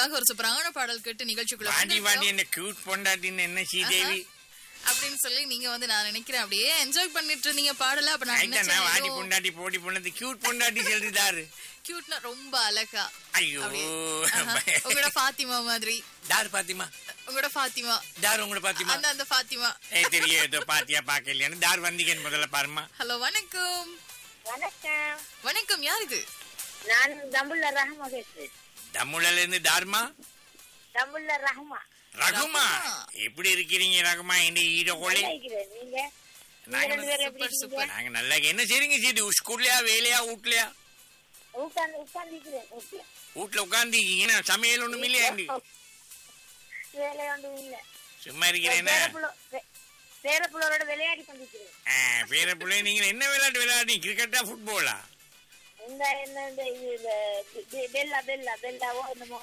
உங்களுக்காக ஒரு சூப்பரான பாடல் கேட்டு நிகழ்ச்சிக்குள்ள வாடி வாடி வந்திருக்கோம். என்ன கியூட் பொண்டாட்டின்னு என்ன ஸ்ரீதேவி அப்படின்னு சொல்லி நீங்க வந்து நான் நினைக்கிறேன் அப்படியே என்ஜாய் பண்ணிட்டு இருந்தீங்க பாடல அப்ப நான் ஆயிட்டா வாடி நினைச்சேன் பொண்டாட்டி போடி பொண்ணது கியூட் பொண்டாட்டி சொல்லிட்டாரு கியூட்னா ரொம்ப அழகா ஐயோ ஆஹா. உங்களோட ஃபாத்திமா மாதிரி தார் பாத்திமா உங்களோட ஃபாத்திமா தார் உங்களை பாத்திமா அந்த அந்த ஃபாத்திமா ஏ தெரியும் ஏதோ பாத்தியா பாக்கலையான்னு தார் வந்தீங்கன்னு முதல்ல பாருமா ஹலோ வணக்கம் வணக்கம் வணக்கம் யார் இது நான் தம்புள்ள ரஹ்மா பேசுறேன் தமிழ்ல இருந்து தார்மா தம்புள்ள ரஹ்மா ரகுமா ரகுமா. எப்படி இருக்கிறீங்க ரகுமா இந்த ஈர கோழி நல்லா இருக்கிறேன் நீங்க நீங்க நாங்க ரெண்டு பேரும் எப்படி சூப்பர், இருக்கீங்க நாங்க நல்லா என்ன செய்றீங்க சீது ஸ்கூல்லையா வேலையா வீட்லயா உட்கார்ந்து உட்கார்ந்து இருக்கிறேன் வீட்டுல. வீட்டுல உட்காந்துருக்கீங்க சமையல் ஒண்ணும் இல்லையா இங்க? வேலை ஒன்றும் இல்ல சும்மா இருக்கிறேன்னா பேரப்புள்ள- பே- பேரப்புள்ளோட விளையாடி கொண்டிருக்கிறேன் பேர பிள்ளை நீங்க என்ன விளையாட்டு விளையாடுறீங்க கிரிக்கெட்டா ஃபுட்பாலா இந்த என்ன இந்த இது இந்த பெ- பெல்லா பெல்லா பெல்லாவோ என்னமோ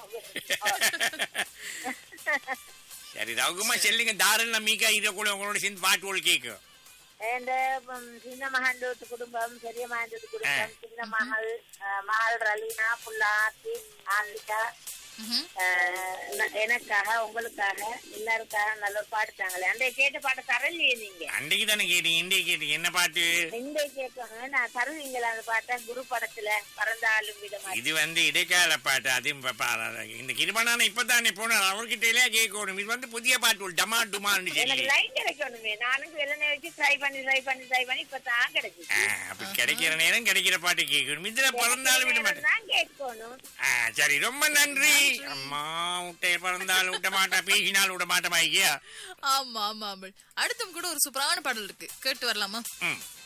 சரி ரகுமா செல்லுங்க தாராள மீக்கா இதை கூட உங்களோட சேர்ந்து பாட்டு கேட்கும் இந்த ம், சின்ன மகண்டோட்டு குடும்பம் பெரிய மகண்டோட்டு குடும்பம் சின்ன மகள் அஹ், மகள் ரலீனா புல்லா ஆத்தி ஆந்திகா ம்ஹும். அஹ், ந- எனக்காக உங்களுக்காக எல்லாருக்காக நல்ல ஒரு பாட்டு தாங்களே அந்த கேட்ட பாட்டு தரலையே நீங்க அன்றைக்கு தானே கேட்டீங்க இன்றைக்கு கேட்டீங்க என்ன பாட்டு இந்த கேட்பாங்க நான் தருவீங்களா அந்த பாட்டை குரு படத்துல பறந்தாலும் விதமா இது வந்து இடைக்கால பாட்டு அது இப்ப பா- இந்த கிருபனான இப்பதானே போனார் அவர்கிட்ட கேட்கணும் இது வந்து புதிய பாட்டு ஒரு டமா டுமான்னு எனக்கு சொல்லி லைன் கிடைக்கணுமே நானும் வெள்ளனை வச்சு ட்ரை பண்ணி ட்ரை பண்ணி ட்ரை பண்ணி இப்ப தான் கிடைச்சிச்சு ஆ, அப்ப கிடைக்கிற நேரம் கிடைக்கிற பாட்டு கேட்கணும் இதுல பிறந்தாலும் விட மாட்டேன் தான் கேட்கணும் ஆ, சரி ரொம்ப நன்றி அம்மா விட்ட பிறந்தாலும் விட மாட்டா பேசினாலும் விட மாட்டேன் ஐயா ஆமா ஆமா ஆமா அடுத்தும் கூட ஒரு சூப்பரான பாடல் இருக்கு கேட்டு வரலாமா ம்